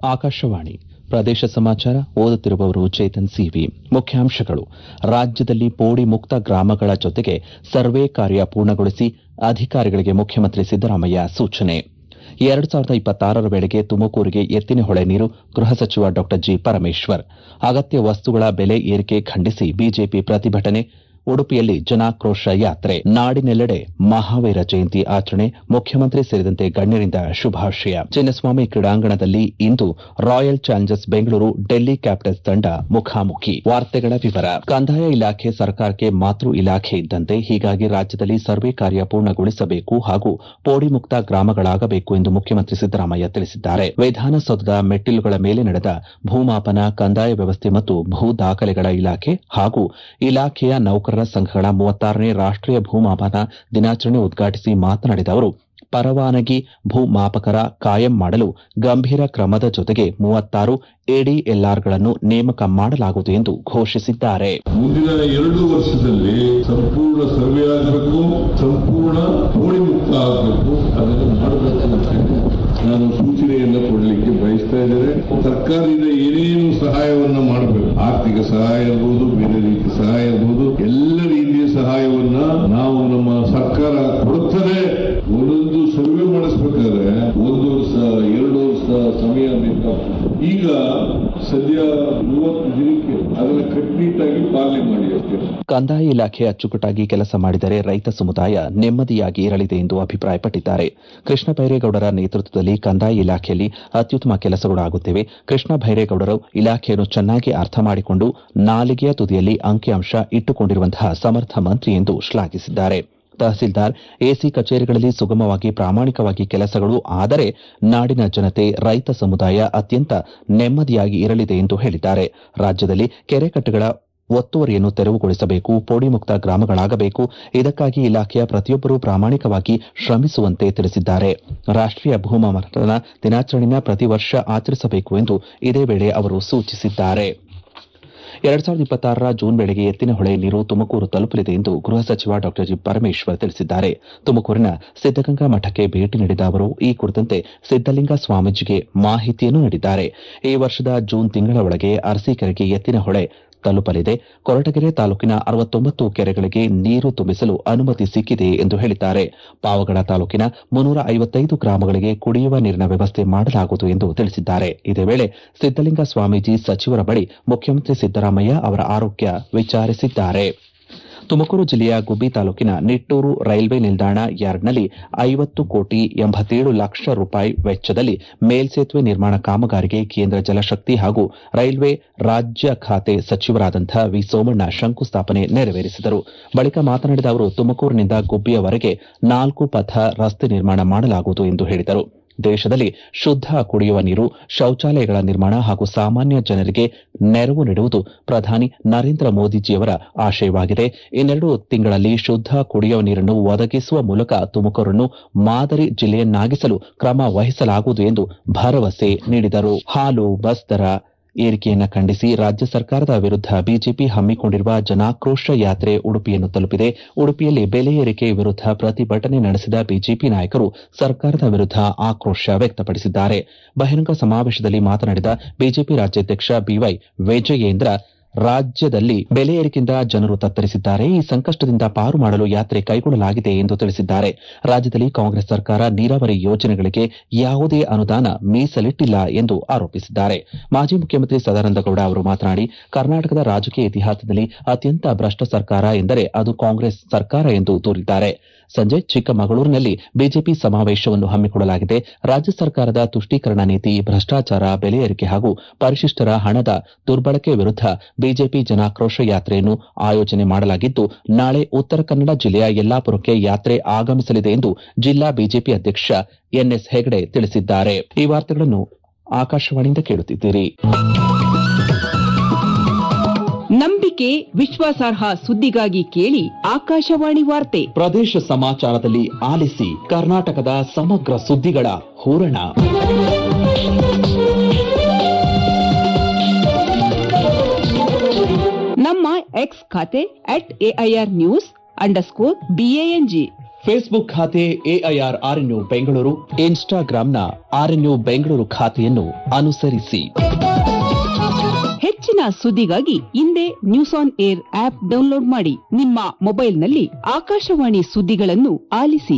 ಆಕಾಶವಾಣಿ ಪ್ರದೇಶ ಸಮಾಚಾರ ಓದುತ್ತಿರುವವರು ಚೇತನ್ ಸಿವಿ ಮುಖ್ಯಾಂಶಗಳು ರಾಜ್ಯದಲ್ಲಿ ಪೋಡಿ ಮುಕ್ತ ಗ್ರಾಮಗಳ ಜೊತೆಗೆ ಸರ್ವೇ ಕಾರ್ಯ ಪೂರ್ಣಗೊಳಿಸಿ ಅಧಿಕಾರಿಗಳಿಗೆ ಮುಖ್ಯಮಂತ್ರಿ ಸಿದ್ದರಾಮಯ್ಯ ಸೂಚನೆ ಎರಡು ಸಾವಿರದ ಇಪ್ಪತ್ತಾರರ ವೇಳೆಗೆ ತುಮಕೂರಿಗೆ ಎತ್ತಿನಹೊಳೆ ನೀರು ಗೃಹ ಸಚಿವ ಡಾ ಜಿ ಪರಮೇಶ್ವರ್ ಅಗತ್ಯ ವಸ್ತುಗಳ ಬೆಲೆ ಏರಿಕೆ ಖಂಡಿಸಿ ಬಿಜೆಪಿ ಪ್ರತಿಭಟನೆ ಉಡುಪಿಯಲ್ಲಿ ಜನಾಕ್ರೋಶ ಯಾತ್ರೆ ನಾಡಿನೆಲ್ಲೆಡೆ ಮಹಾವೀರ ಜಯಂತಿ ಆಚರಣೆ ಮುಖ್ಯಮಂತ್ರಿ ಸೇರಿದಂತೆ ಗಣ್ಯರಿಂದ ಶುಭಾಶಯ ಚಿನ್ನಸ್ವಾಮಿ ಕ್ರೀಡಾಂಗಣದಲ್ಲಿ ಇಂದು royal challengers Bengaluru Delhi capitals ತಂಡ ಮುಖಾಮುಖಿ ವಾರ್ತೆಗಳ ವಿವರ ಕಂದಾಯ ಇಲಾಖೆ ಸರ್ಕಾರಕ್ಕೆ ಮಾತೃ ಇಲಾಖೆ ಇದ್ದಂತೆ ಹೀಗಾಗಿ ರಾಜ್ಯದಲ್ಲಿ ಸರ್ವೇ ಕಾರ್ಯ ಪೂರ್ಣಗೊಳಿಸಬೇಕು ಹಾಗೂ ಪೋಡಿ ಮುಕ್ತ ಗ್ರಾಮಗಳಾಗಬೇಕು ಎಂದು ಮುಖ್ಯಮಂತ್ರಿ ಸಿದ್ದರಾಮಯ್ಯ ತಿಳಿಸಿದ್ದಾರೆ ವಿಧಾನಸೌಧದ ಮೆಟ್ಟಿಲುಗಳ ಮೇಲೆ ನಡೆದ ಭೂಮಾಪನ ಕಂದಾಯ ವ್ಯವಸ್ಥೆ ಮತ್ತು ಭೂ ದಾಖಲೆಗಳ ಇಲಾಖೆ ಹಾಗೂ ಇಲಾಖೆಯ ನೌಕರರ ಸಂಘಗಳ ಮೂವತ್ತಾರನೇ ರಾಷ್ಟೀಯ ಭೂಮಾಪನ ದಿನಾಚರಣೆ ಉದ್ಘಾಟಿಸಿ ಮಾತನಾಡಿದ ಅವರು ಪರವಾನಗಿ ಭೂಮಾಪಕರ ಕಾಯಂ ಮಾಡಲು ಗಂಭೀರ ಕ್ರಮದ ಜೊತೆಗೆ ಮೂವತ್ತಾರು ಎಡಿಎಲ್ಆರ್ಗಳನ್ನು ನೇಮಕ ಮಾಡಲಾಗುವುದು ಎಂದು ಘೋಷಿಸಿದ್ದಾರೆ ಮುಂದಿನ ಎರಡು ವರ್ಷದಲ್ಲಿ ಸಂಪೂರ್ಣ ಸರ್ವೆ ಆಗಬೇಕು ಸಂಪೂರ್ಣ ಹೋಳಿ ಮುಕ್ತ ಆಗಬೇಕು ಅದನ್ನು ಮಾಡಬೇಕು ಅಂತ ಹೇಳಿ ನಾನು ಸೂಚನೆಯನ್ನ ಕೊಡಲಿಕ್ಕೆ ಬಯಸ್ತಾ ಇದ್ದೇನೆ ಸರ್ಕಾರದಿಂದ ಏನೇನು ಸಹಾಯವನ್ನ ಮಾಡಬೇಕು ಆರ್ಥಿಕ ಸಹಾಯ ಇರ್ಬೋದು ಬೇರೆ ರೀತಿ ಸಹಾಯ ಇರ್ಬೋದು ಎಲ್ಲ ರೀತಿಯ ಸಹಾಯವನ್ನ ನಾವು ನಮ್ಮ ಸರ್ಕಾರ ಕೊಡುತ್ತದೆ ಒಂದೊಂದು ಸರ್ವೆ ಮಾಡಿಸ್ಬೇಕಾದ್ರೆ ಒಂದು ವರ್ಷ ಎರಡು ವರ್ಷ ಸಮಯ ಬೇಕಾಗ್ತದೆ ಈಗ ಸದ್ಯ ಮೂವತ್ತು ದಿನಕ್ಕೆ ಅದನ್ನ ಕಟ್ನಿಟ್ಟಾಗಿ ಪಾಲನೆ ಮಾಡಿ ಅಷ್ಟೇ ಕಂದಾಯ ಇಲಾಖೆ ಅಚ್ಚುಕಟ್ಟಾಗಿ ಕೆಲಸ ಮಾಡಿದರೆ ರೈತ ಸಮುದಾಯ ನೆಮ್ಮದಿಯಾಗಿ ಇರಲಿದೆ ಎಂದು ಅಭಿಪ್ರಾಯಪಟ್ಟಿದ್ದಾರೆ ಕೃಷ್ಣ ಬೈರೇಗೌಡರ ನೇತೃತ್ವದಲ್ಲಿ ಕಂದಾಯ ಇಲಾಖೆಯಲ್ಲಿ ಅತ್ಯುತ್ತಮ ಕೆಲಸಗಳು ಆಗುತ್ತಿವೆ ಕೃಷ್ಣ ಬೈರೇಗೌಡರು ಇಲಾಖೆಯನ್ನು ಚೆನ್ನಾಗಿ ಅರ್ಥ ಮಾಡಿಕೊಂಡು ನಾಲಿಗೆಯ ತುದಿಯಲ್ಲಿ ಅಂಕಿಅಂಶ ಇಟ್ಟುಕೊಂಡಿರುವಂತಹ ಸಮರ್ಥ ಮಂತ್ರಿ ಎಂದು ಶ್ಲಾಘಿಸಿದ್ದಾರೆ ತಹಸೀಲ್ದಾರ್ ಎಸಿ ಕಚೇರಿಗಳಲ್ಲಿ ಸುಗಮವಾಗಿ ಪ್ರಾಮಾಣಿಕವಾಗಿ ಕೆಲಸಗಳು ಆದರೆ ನಾಡಿನ ಜನತೆ ರೈತ ಸಮುದಾಯ ಅತ್ಯಂತ ನೆಮ್ಮದಿಯಾಗಿ ಇರಲಿದೆ ಎಂದು ಹೇಳಿದ್ದಾರೆ ರಾಜ್ಯದಲ್ಲಿ ಕೆರೆಕಟ್ಟೆಗಳ ಒತ್ತುವರಿಯನ್ನು ತೆರವುಗೊಳಿಸಬೇಕು ಪೋಡಿ ಮುಕ್ತ ಗ್ರಾಮಗಳಾಗಬೇಕು ಇದಕ್ಕಾಗಿ ಇಲಾಖೆಯ ಪ್ರತಿಯೊಬ್ಬರೂ ಪ್ರಾಮಾಣಿಕವಾಗಿ ಶ್ರಮಿಸುವಂತೆ ತಿಳಿಸಿದ್ದಾರೆ ರಾಷ್ಟೀಯ ಭೂಮಾಪನ ದಿನಾಚರಣೆಯ ಪ್ರತಿ ವರ್ಷ ಆಚರಿಸಬೇಕು ಎಂದು ಇದೇ ವೇಳೆ ಅವರು ಸೂಚಿಸಿದ್ದಾರೆ ಎರಡ್ ಸಾವಿರದ ಇಪ್ಪತ್ತಾರರ ಜೂನ್ ವೇಳೆಗೆ ಎತ್ತಿನಹೊಳೆ ನೀರು ತುಮಕೂರು ತಲುಪಲಿದೆ ಎಂದು ಗೃಹ ಸಚಿವ ಡಾ ಜಿ ಪರಮೇಶ್ವರ್ ತಿಳಿಸಿದ್ದಾರೆ ತುಮಕೂರಿನ ಸಿದ್ದಗಂಗಾ ಮಠಕ್ಕೆ ಭೇಟಿ ನೀಡಿದ ಅವರು ಈ ಕುರಿತಂತೆ ಸಿದ್ದಲಿಂಗ ಸ್ವಾಮೀಜಿಗೆ ಮಾಹಿತಿಯನ್ನು ನೀಡಿದ್ದಾರೆ ಈ ವರ್ಷದ ಜೂನ್ ತಿಂಗಳ ಒಳಗೆ ಅರಸೀಕೆರೆಗೆ ಎತ್ತಿನಹೊಳೆ ತಲುಪಲಿದೆ ಕೊರಟಗೆರೆ ತಾಲೂಕಿನ ಅರವತ್ತೊಂಬತ್ತು ಕೆರೆಗಳಿಗೆ ನೀರು ತುಂಬಿಸಲು ಅನುಮತಿ ಸಿಕ್ಕಿದೆ ಎಂದು ಹೇಳಿದ್ದಾರೆ ಪಾವಗಡ ತಾಲೂಕಿನ ಮುನ್ನೂರ ಐವತ್ತೈದು ಗ್ರಾಮಗಳಿಗೆ ಕುಡಿಯುವ ನೀರಿನ ವ್ಯವಸ್ಥೆ ಮಾಡಲಾಗುವುದು ಎಂದು ತಿಳಿಸಿದ್ದಾರೆ ಇದೇ ವೇಳೆ ಸಿದ್ದಲಿಂಗ ಸ್ವಾಮೀಜಿ ಸಚಿವರ ಬಳಿ ಮುಖ್ಯಮಂತ್ರಿ ಸಿದ್ದರಾಮಯ್ಯ ಅವರ ಆರೋಗ್ಯ ವಿಚಾರಿಸಿದ್ದಾರೆ ತುಮಕೂರು ಜಿಲ್ಲೆಯ ಗುಬ್ಬಿ ತಾಲೂಕಿನ ನಿಟ್ಟೂರು ರೈಲ್ವೆ ನಿಲ್ದಾಣ ಯಾರ್ಡ್ನಲ್ಲಿ ಐವತ್ತು ಕೋಟಿ ಎಂಬತ್ತೇಳು ಲಕ್ಷ ರೂಪಾಯಿ ವೆಚ್ಚದಲ್ಲಿ ಮೇಲ್ಸೇತುವೆ ನಿರ್ಮಾಣ ಕಾಮಗಾರಿಗೆ ಕೇಂದ್ರ ಜಲಶಕ್ತಿ ಹಾಗೂ ರೈಲ್ವೆ ರಾಜ್ಯ ಖಾತೆ ಸಚಿವರಾದಂಥ ವಿ ಸೋಮಣ್ಣ ಶಂಕುಸ್ಥಾಪನೆ ನೆರವೇರಿಸಿದರು ಬಳಿಕ ಮಾತನಾಡಿದ ಅವರು ತುಮಕೂರಿನಿಂದ ಗುಬ್ಬಿಯವರೆಗೆ ನಾಲ್ಕು ಪಥ ರಸ್ತೆ ನಿರ್ಮಾಣ ಮಾಡಲಾಗುವುದು ಎಂದು ಹೇಳಿದರು ದೇಶದಲ್ಲಿ ಶುದ್ದ ಕುಡಿಯುವ ನೀರು ಶೌಚಾಲಯಗಳ ನಿರ್ಮಾಣ ಹಾಗೂ ಸಾಮಾನ್ಯ ಜನರಿಗೆ ನೆರವು ನೀಡುವುದು ಪ್ರಧಾನಿ ನರೇಂದ್ರ ಮೋದಿಜಿಯವರ ಆಶಯವಾಗಿದೆ ಇನ್ನೆರಡು ತಿಂಗಳಲ್ಲಿ ಶುದ್ದ ಕುಡಿಯುವ ನೀರನ್ನು ಒದಗಿಸುವ ಮೂಲಕ ತುಮಕೂರನ್ನು ಮಾದರಿ ಜಿಲ್ಲೆಯನ್ನಾಗಿಸಲು ಕ್ರಮ ವಹಿಸಲಾಗುವುದು ಎಂದು ಭರವಸೆ ನೀಡಿದರು ಹಾಲು ಬಸ್ ದರ ಏರಿಕೆಯನ್ನು ಖಂಡಿಸಿ ರಾಜ್ಯ ಸರ್ಕಾರದ ವಿರುದ್ಧ ಬಿಜೆಪಿ ಹಮ್ಮಿಕೊಂಡಿರುವ ಜನಾಕ್ರೋಶ ಯಾತ್ರೆ ಉಡುಪಿಯನ್ನು ತಲುಪಿದೆ ಉಡುಪಿಯಲ್ಲಿ ಬೆಲೆ ಏರಿಕೆ ವಿರುದ್ಧ ಪ್ರತಿಭಟನೆ ನಡೆಸಿದ ಬಿಜೆಪಿ ನಾಯಕರು ಸರ್ಕಾರದ ವಿರುದ್ಧ ಆಕ್ರೋಶ ವ್ಯಕ್ತಪಡಿಸಿದ್ದಾರೆ ಬಹಿರಂಗ ಸಮಾವೇಶದಲ್ಲಿ ಮಾತನಾಡಿದ ಬಿಜೆಪಿ ರಾಜ್ಯಾಧ್ಯಕ್ಷ ಬಿವೈ ವಿಜಯೇಂದ್ರ ರಾಜ್ಯದಲ್ಲಿ ಬೆಲೆ ಏರಿಕೆಯಿಂದ ಜನರು ತತ್ತರಿಸಿದ್ದಾರೆ ಈ ಸಂಕಷ್ಟದಿಂದ ಪಾರು ಮಾಡಲು ಯಾತ್ರೆ ಕೈಗೊಳ್ಳಲಾಗಿದೆ ಎಂದು ತಿಳಿಸಿದ್ದಾರೆ ರಾಜ್ಯದಲ್ಲಿ ಕಾಂಗ್ರೆಸ್ ಸರ್ಕಾರ ನೀರಾವರಿ ಯೋಜನೆಗಳಿಗೆ ಯಾವುದೇ ಅನುದಾನ ಮೀಸಲಿಟ್ಟಿಲ್ಲ ಎಂದು ಆರೋಪಿಸಿದ್ದಾರೆ ಮಾಜಿ ಮುಖ್ಯಮಂತ್ರಿ ಸದಾನಂದಗೌಡ ಅವರು ಮಾತನಾಡಿ ಕರ್ನಾಟಕದ ರಾಜಕೀಯ ಇತಿಹಾಸದಲ್ಲಿ ಅತ್ಯಂತ ಭ್ರಷ್ಟ ಸರ್ಕಾರ ಎಂದರೆ ಅದು ಕಾಂಗ್ರೆಸ್ ಸರ್ಕಾರ ಎಂದು ದೂರಿದ್ದಾರೆ ಸಂಜೆ ಚಿಕ್ಕಮಗಳೂರಿನಲ್ಲಿ ಬಿಜೆಪಿ ಸಮಾವೇಶವನ್ನು ಹಮ್ಮಿಕೊಳ್ಳಲಾಗಿದೆ ರಾಜ್ಯ ಸರ್ಕಾರದ ತುಷ್ಟೀಕರಣ ನೀತಿ ಭ್ರಷ್ಟಾಚಾರ ಬೆಲೆ ಏರಿಕೆ ಹಾಗೂ ಪರಿಶಿಷ್ಟರ ಹಣದ ದುರ್ಬಳಕೆ ವಿರುದ್ಧ ಬಿಜೆಪಿ ಜನಾಕ್ರೋಶ ಯಾತ್ರೆಯನ್ನು ಆಯೋಜನೆ ಮಾಡಲಾಗಿದ್ದು ನಾಳೆ ಉತ್ತರ ಕನ್ನಡ ಜಿಲ್ಲೆಯ ಯಲ್ಲಾಪುರಕ್ಕೆ ಯಾತ್ರೆ ಆಗಮಿಸಲಿದೆ ಎಂದು ಜಿಲ್ಲಾ ಬಿಜೆಪಿ ಅಧ್ಯಕ್ಷ ಎನ್ಎಸ್ ಹೆಗಡೆ ತಿಳಿಸಿದ್ದಾರೆ ಈ ವಾರ್ತೆಗಳನ್ನು ಆಕಾಶವಾಣಿಯಿಂದ ಕೇಳುತ್ತಿದ್ದೀರಿ ನಂಬಿಕೆ ವಿಶ್ವಾಸಾರ್ಹ ಸುದ್ದಿಗಾಗಿ ಕೇಳಿ ಆಕಾಶವಾಣಿ ವಾರ್ತೆ ಪ್ರದೇಶ ಸಮಾಚಾರದಲ್ಲಿ ಆಲಿಸಿ ಕರ್ನಾಟಕದ ಸಮಗ್ರ ಸುದ್ದಿಗಳ ಹೂರಣ ನಮ್ಮ ಎಕ್ಸ್ ಖಾತೆ at AIR news underscore BANG Facebook ಖಾತೆ ಎಐಆರ್ ಆರ್ಎನ್ಯು ಬೆಂಗಳೂರು ಇನ್ಸ್ಟಾಗ್ರಾಂನ ಆರ್ಎನ್ಯು ಬೆಂಗಳೂರು ಖಾತೆಯನ್ನು ಅನುಸರಿಸಿ ಹೆಚ್ಚಿನ ಸುದ್ದಿಗಾಗಿ ಹಿಂದೆ news on air app download ಮಾಡಿ ನಿಮ್ಮ ಮೊಬೈಲ್ನಲ್ಲಿ ಆಕಾಶವಾಣಿ ಸುದ್ದಿಗಳನ್ನು ಆಲಿಸಿ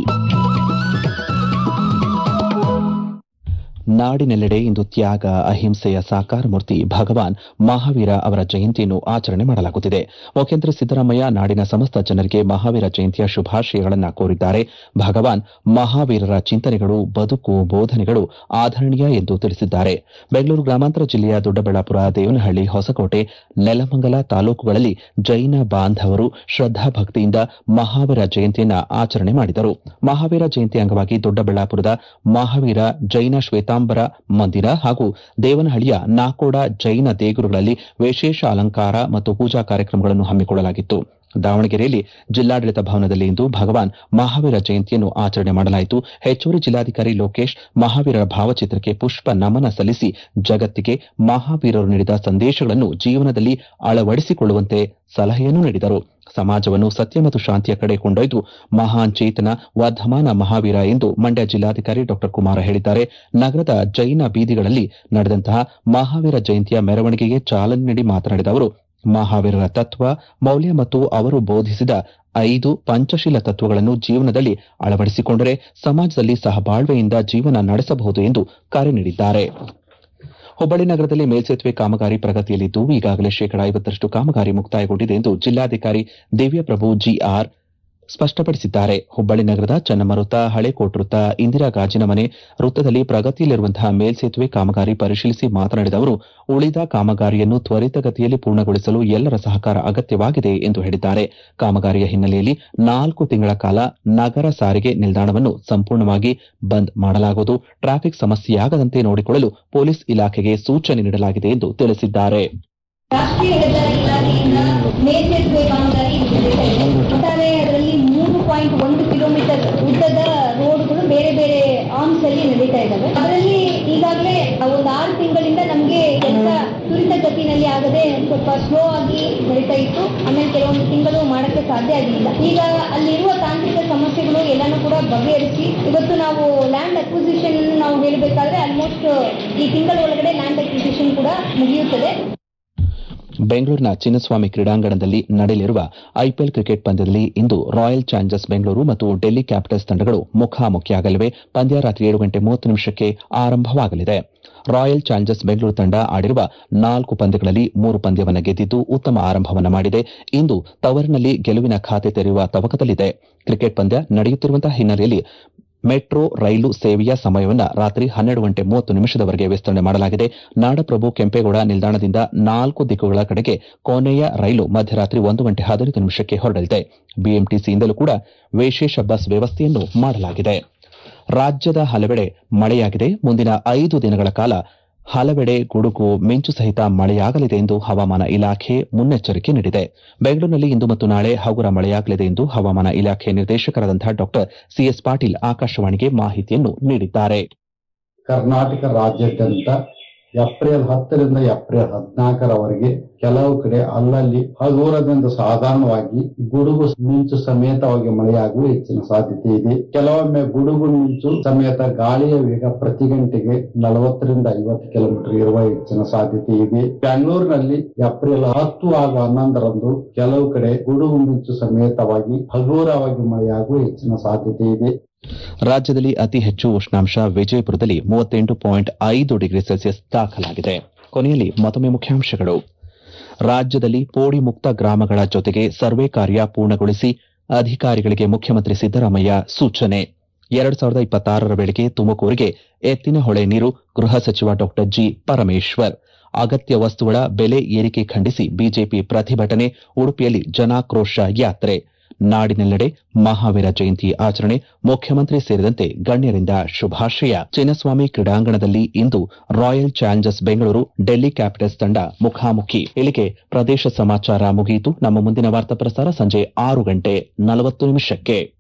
ನಾಡಿನೆಲ್ಲೆಡೆ ಇಂದು ತ್ಯಾಗ ಅಹಿಂಸೆಯ ಸಾಕಾರ ಮೂರ್ತಿ ಭಗವಾನ್ ಮಹಾವೀರ ಅವರ ಜಯಂತಿಯನ್ನು ಆಚರಣೆ ಮಾಡಲಾಗುತ್ತಿದೆ ಮುಖ್ಯಮಂತ್ರಿ ಸಿದ್ದರಾಮಯ್ಯ ನಾಡಿನ ಸಮಸ್ತ ಜನರಿಗೆ ಮಹಾವೀರ ಜಯಂತಿಯ ಶುಭಾಶಯಗಳನ್ನು ಕೋರಿದ್ದಾರೆ ಭಗವಾನ್ ಮಹಾವೀರರ ಚಿಂತನೆಗಳು ಬದುಕು ಬೋಧನೆಗಳು ಆಧರಣೀಯ ಎಂದು ತಿಳಿಸಿದ್ದಾರೆ ಬೆಂಗಳೂರು ಗ್ರಾಮಾಂತರ ಜಿಲ್ಲೆಯ ದೊಡ್ಡಬಳ್ಳಾಪುರ ದೇವನಹಳ್ಳಿ ಹೊಸಕೋಟೆ ನೆಲಮಂಗಲ ತಾಲೂಕುಗಳಲ್ಲಿ ಜೈನ ಬಾಂಧವರು ಶ್ರದ್ದಾಭಕ್ತಿಯಿಂದ ಮಹಾವೀರ ಜಯಂತಿಯನ್ನ ಆಚರಣೆ ಮಾಡಿದರು ಮಹಾವೀರ ಜಯಂತಿ ಅಂಗವಾಗಿ ದೊಡ್ಡಬಳ್ಳಾಪುರದ ಮಹಾವೀರ ಜೈನ ಶ್ವೇತಾಂಬರ ಮಂದಿರ ಹಾಗೂ ದೇವನಹಳ್ಳಿಯ ನಾಕೋಡ ಜೈನ ದೇಗುರುಗಳಲ್ಲಿ ವಿಶೇಷ ಅಲಂಕಾರ ಮತ್ತು ಪೂಜಾ ಕಾರ್ಯಕ್ರಮಗಳನ್ನು ಹಮ್ಮಿಕೊಳ್ಳಲಾಗಿತ್ತು ದಾವಣಗೆರೆಯಲ್ಲಿ ಜಿಲ್ಲಾಡಳಿತ ಭವನದಲ್ಲಿ ಇಂದು ಭಗವಾನ್ ಮಹಾವೀರ ಜಯಂತಿಯನ್ನು ಆಚರಣೆ ಮಾಡಲಾಯಿತು ಹೆಚ್ಚುವರಿ ಜಿಲ್ಲಾಧಿಕಾರಿ ಲೋಕೇಶ್ ಮಹಾವೀರರ ಭಾವಚಿತ್ರಕ್ಕೆ ಪುಷ್ಪ ನಮನ ಸಲ್ಲಿಸಿ ಜಗತ್ತಿಗೆ ಮಹಾವೀರರು ನೀಡಿದ ಸಂದೇಶಗಳನ್ನು ಜೀವನದಲ್ಲಿ ಅಳವಡಿಸಿಕೊಳ್ಳುವಂತೆ ಸಲಹೆಯನ್ನು ನೀಡಿದರು ಸಮಾಜವನ್ನು ಸತ್ಯ ಮತ್ತು ಶಾಂತಿಯ ಕಡೆ ಕೊಂಡೊಯ್ದು ಮಹಾನ್ ಚೇತನ ವರ್ಧಮಾನ ಮಹಾವೀರ ಎಂದು ಮಂಡ್ಯ ಜಿಲ್ಲಾಧಿಕಾರಿ ಡಾ ಕುಮಾರ ಹೇಳಿದ್ದಾರೆ ನಗರದ ಜೈನ ಬೀದಿಗಳಲ್ಲಿ ನಡೆದಂತಹ ಮಹಾವೀರ ಜಯಂತಿಯ ಮೆರವಣಿಗೆಗೆ ಚಾಲನೆ ನೀಡಿ ಮಾತನಾಡಿದ ಅವರು ಮಹಾವೀರರ ತತ್ವ ಮೌಲ್ಯ ಮತ್ತು ಅವರು ಬೋಧಿಸಿದ ಐದು ಪಂಚಶೀಲ ತತ್ವಗಳನ್ನು ಜೀವನದಲ್ಲಿ ಅಳವಡಿಸಿಕೊಂಡರೆ ಸಮಾಜದಲ್ಲಿ ಸಹಬಾಳ್ವೆಯಿಂದ ಜೀವನ ನಡೆಸಬಹುದು ಎಂದು ಕರೆ ನೀಡಿದ್ದಾರೆ ಹುಬ್ಬಳ್ಳಿ ನಗರದಲ್ಲಿ ಮೇಲ್ಸೇತುವೆ ಕಾಮಗಾರಿ ಪ್ರಗತಿಯಲ್ಲಿದ್ದು ಈಗಾಗಲೇ ಶೇಕಡಾ ಐವತ್ತರಷ್ಟು ಕಾಮಗಾರಿ ಮುಕ್ತಾಯಗೊಂಡಿದೆ ಎಂದು ಜಿಲ್ಲಾಧಿಕಾರಿ ದಿವ್ಯಪ್ರಭು ಜಿಆರ್ ಸ್ಪಷ್ಟಪಡಿಸಿದ್ದಾರೆ ಹುಬ್ಬಳ್ಳಿ ನಗರದ ಚನ್ನಮ್ಮ ವೃತ್ತ ಹಳೇಕೋಟ್ ವೃತ್ತ ಇಂದಿರಾ ಗಾಜಿನ ಮನೆ ವೃತ್ತದಲ್ಲಿ ಪ್ರಗತಿಯಲ್ಲಿರುವಂತಹ ಮೇಲ್ಸೇತುವೆ ಕಾಮಗಾರಿ ಪರಿಶೀಲಿಸಿ ಮಾತನಾಡಿದ ಅವರು ಉಳಿದ ಕಾಮಗಾರಿಯನ್ನು ತ್ವರಿತಗತಿಯಲ್ಲಿ ಪೂರ್ಣಗೊಳಿಸಲು ಎಲ್ಲರ ಸಹಕಾರ ಅಗತ್ಯವಾಗಿದೆ ಎಂದು ಹೇಳಿದ್ದಾರೆ ಕಾಮಗಾರಿಯ ಹಿನ್ನೆಲೆಯಲ್ಲಿ ನಾಲ್ಕು ತಿಂಗಳ ಕಾಲ ನಗರ ಸಾರಿಗೆ ನಿಲ್ದಾಣವನ್ನು ಸಂಪೂರ್ಣವಾಗಿ ಬಂದ್ ಮಾಡಲಾಗುವುದು ಟ್ರಾಫಿಕ್ ಸಮಸ್ಯೆಯಾಗದಂತೆ ನೋಡಿಕೊಳ್ಳಲು ಪೊಲೀಸ್ ಇಲಾಖೆಗೆ ಸೂಚನೆ ನೀಡಲಾಗಿದೆ ಎಂದು ತಿಳಿಸಿದ್ದಾರೆ ರಾಷ್ಟ್ರೀಯ ಹೆದ್ದಾರಿ ಇಲಾಖೆಯಿಂದ ಮೇಲ್ಸೇತುವೆ ಕಾಮಗಾರಿ ನಡೀತಾ ಇದೆ ಒಟ್ಟಾರೆ ಅದರಲ್ಲಿ ಮೂರು ಪಾಯಿಂಟ್ ಒಂದು ಕಿಲೋಮೀಟರ್ ಉದ್ದದ ರೋಡ್ಗಳು ಬೇರೆ ಬೇರೆ ಆರ್ಮ್ಸ್ ಅಲ್ಲಿ ನಡೀತಾ ಇದ್ದಾವೆ ಅದರಲ್ಲಿ ಈಗಾಗಲೇ ಒಂದು ಆರು ತಿಂಗಳಿಂದ ನಮಗೆ ಕೆಲಸ ತ್ವರಿತ ಗತಿನಲ್ಲಿ ಆಗದೆ ಸ್ವಲ್ಪ ಸ್ಲೋ ಆಗಿ ನಡೀತಾ ಇತ್ತು ಆಮೇಲೆ ಕೆಲವೊಂದು ತಿಂಗಳು ಮಾಡಕ್ಕೆ ಸಾಧ್ಯ ಆಗಲಿಲ್ಲ ಈಗ ಅಲ್ಲಿರುವ ತಾಂತ್ರಿಕ ಸಮಸ್ಯೆಗಳು ಎಲ್ಲಾನು ಕೂಡ ಬಗೆಹರಿಸಿ ಇವತ್ತು ನಾವು ಲ್ಯಾಂಡ್ ಅಕ್ವಿಸಿಷನ್ ನಾವು ಹೇಳಬೇಕಾದ್ರೆ ಆಲ್ಮೋಸ್ಟ್ ಈ ತಿಂಗಳ ಒಳಗಡೆ ಲ್ಯಾಂಡ್ ಅಕ್ವಿಸಿಷನ್ ಕೂಡ ಮುಗಿಯುತ್ತದೆ ಬೆಂಗಳೂರಿನ ಚಿನ್ನಸ್ವಾಮಿ ಕ್ರೀಡಾಂಗಣದಲ್ಲಿ ನಡೆಯಲಿರುವ ಐಪಿಎಲ್ ಕ್ರಿಕೆಟ್ ಪಂದ್ಯದಲ್ಲಿ ಇಂದು ರಾಯಲ್ ಚಾಲೆಂಜರ್ಸ್ ಬೆಂಗಳೂರು ಮತ್ತು ಡೆಲ್ಲಿ ಕ್ಯಾಪಿಟಲ್ಸ್ ತಂಡಗಳು ಮುಖಾಮುಖಿಯಾಗಲಿವೆ ಪಂದ್ಯ ರಾತ್ರಿ ಏಳು ಗಂಟೆ ಮೂವತ್ತು ನಿಮಿಷಕ್ಕೆ ಆರಂಭವಾಗಲಿದೆ ರಾಯಲ್ ಚಾಲೆಂಜರ್ಸ್ ಬೆಂಗಳೂರು ತಂಡ ಆಡಿರುವ ನಾಲ್ಕು ಪಂದ್ಯಗಳಲ್ಲಿ ಮೂರು ಪಂದ್ಯವನ್ನು ಗೆದ್ದಿದ್ದು ಉತ್ತಮ ಆರಂಭವನ್ನು ಮಾಡಿದೆ ಇಂದು ತವರಿನಲ್ಲಿ ಗೆಲುವಿನ ಖಾತೆ ತೆರೆಯುವ ತವಕದಲ್ಲಿದೆ ಕ್ರಿಕೆಟ್ ಪಂದ್ಯ ನಡೆಯುತ್ತಿರುವಂತಹ ಹಿನ್ನೆಲೆಯಲ್ಲಿ ಮೆಟ್ರೋ ರೈಲು ಸೇವೆಯ ಸಮಯವನ್ನು ರಾತ್ರಿ ಹನ್ನೆರಡು ಗಂಟೆ ಮೂವತ್ತು ನಿಮಿಷದವರೆಗೆ ವಿಸ್ತರಣೆ ಮಾಡಲಾಗಿದೆ ನಾಡಪ್ರಭು ಕೆಂಪೇಗೌಡ ನಿಲ್ದಾಣದಿಂದ ನಾಲ್ಕು ದಿಕ್ಕುಗಳ ಕಡೆಗೆ ಕೊನೆಯ ರೈಲು ಮಧ್ಯರಾತ್ರಿ ಒಂದು ಗಂಟೆ ಹದಿನೈದು ನಿಮಿಷಕ್ಕೆ ಹೊರಡಲಿದೆ ಬಿಎಂಟಿಸಿಯಿಂದಲೂ ಕೂಡ ವಿಶೇಷ ಬಸ್ ವ್ಯವಸ್ಥೆಯನ್ನು ಮಾಡಲಾಗಿದೆ ರಾಜ್ಯದ ಹಲವೆಡೆ ಮಳೆಯಾಗಿದೆ ಮುಂದಿನ ಐದು ದಿನಗಳ ಕಾಲ ಹಲವೆಡೆ ಗುಡುಗು ಮಿಂಚು ಸಹಿತ ಮಳೆಯಾಗಲಿದೆ ಎಂದು ಹವಾಮಾನ ಇಲಾಖೆ ಮುನ್ನೆಚ್ಚರಿಕೆ ನೀಡಿದೆ ಬೆಂಗಳೂರಿನಲ್ಲಿ ಇಂದು ಮತ್ತು ನಾಳೆ ಹಗುರ ಮಳೆಯಾಗಲಿದೆ ಎಂದು ಹವಾಮಾನ ಇಲಾಖೆ ನಿರ್ದೇಶಕರಾದಂತಹ ಡಾ ಸಿಎಸ್ ಪಾಟೀಲ್ ಆಕಾಶವಾಣಿಗೆ ಮಾಹಿತಿಯನ್ನು ನೀಡಿದ್ದಾರೆ ಕರ್ನಾಟಕ ರಾಜ್ಯಾದ್ಯಂತ ಏಪ್ರಿಲ್ ಹತ್ತರಿಂದ ಏಪ್ರಿಲ್ ಹದಿನಾಲ್ಕರವರೆಗೆ ಕೆಲವು ಕಡೆ ಅಲ್ಲಲ್ಲಿ ಹಗುರದಿಂದ ಸಾಧಾರಣವಾಗಿ ಗುಡುಗು ಮಿಂಚು ಸಮೇತವಾಗಿ ಮಳೆಯಾಗುವ ಹೆಚ್ಚಿನ ಸಾಧ್ಯತೆ ಇದೆ ಕೆಲವೊಮ್ಮೆ ಗುಡುಗು ಮಿಂಚು ಸಮೇತ ಗಾಳಿಯ ವೇಗ ಪ್ರತಿ ಗಂಟೆಗೆ ನಲವತ್ತರಿಂದ ಐವತ್ತು ಕಿಲೋಮೀಟರ್ ಇರುವ ಹೆಚ್ಚಿನ ಸಾಧ್ಯತೆ ಇದೆ ಬೆಂಗಳೂರಿನಲ್ಲಿ ಏಪ್ರಿಲ್ ಹತ್ತು ಹಾಗೂ ಹನ್ನೊಂದರಂದು ಕೆಲವು ಕಡೆ ಗುಡುಗು ಮಿಂಚು ಸಮೇತವಾಗಿ ಹಗುರವಾಗಿ ಮಳೆಯಾಗುವ ಹೆಚ್ಚಿನ ಸಾಧ್ಯತೆ ಇದೆ ರಾಜ್ಯದಲ್ಲಿ ಅತಿ ಹೆಚ್ಚು ಉಷ್ಣಾಂಶ ವಿಜಯಪುರದಲ್ಲಿ ಮೂವತ್ತೆಂಟು ಪಾಯಿಂಟ್ ಐದು ಡಿಗ್ರಿ ಸೆಲ್ಸಿಯಸ್ ದಾಖಲಾಗಿದೆ ಕೊನೆಯಲ್ಲಿ ಮತ್ತೊಮ್ಮೆ ಮುಖ್ಯಾಂಶಗಳು ರಾಜ್ಯದಲ್ಲಿ ಪೋಡಿ ಮುಕ್ತ ಗ್ರಾಮಗಳ ಜೊತೆಗೆ ಸರ್ವೆ ಕಾರ್ಯ ಪೂರ್ಣಗೊಳಿಸಿ ಅಧಿಕಾರಿಗಳಿಗೆ ಮುಖ್ಯಮಂತ್ರಿ ಸಿದ್ದರಾಮಯ್ಯ ಸೂಚನೆ ಎರಡ್ ಸಾವಿರದ ಇಪ್ಪತ್ತಾರರ ವೇಳೆಗೆ ತುಮಕೂರಿಗೆ ಎತ್ತಿನ ಹೊಳೆ ನೀರು ಗೃಹ ಸಚಿವ ಡಾ ಜಿ ಪರಮೇಶ್ವರ್ ಅಗತ್ಯ ವಸ್ತುಗಳ ಬೆಲೆ ಏರಿಕೆ ಖಂಡಿಸಿ ಬಿಜೆಪಿ ಪ್ರತಿಭಟನೆ ಉಡುಪಿಯಲ್ಲಿ ಜನಾಕ್ರೋಶ ಯಾತ್ರೆ ನಾಡಿನೆಲ್ಲೆಡೆ ಮಹಾವೀರ ಜಯಂತಿ ಆಚರಣೆ ಮುಖ್ಯಮಂತ್ರಿ ಸೇರಿದಂತೆ ಗಣ್ಯರಿಂದ ಶುಭಾಶಯ ಚಿನ್ನಸ್ವಾಮಿ ಕ್ರೀಡಾಂಗಣದಲ್ಲಿ ಇಂದು royal challengers Bengaluru Delhi capitals ತಂಡ ಮುಖಾಮುಖಿ ಇಲ್ಲಿಗೆ ಪ್ರದೇಶ ಸಮಾಚಾರ ಮುಗಿಯಿತು ನಮ್ಮ ಮುಂದಿನ ವಾರ್ತಾ ಪ್ರಸಾರ ಸಂಜೆ ಆರು ಗಂಟೆ ನಲವತ್ತು ನಿಮಿಷಕ್ಕೆ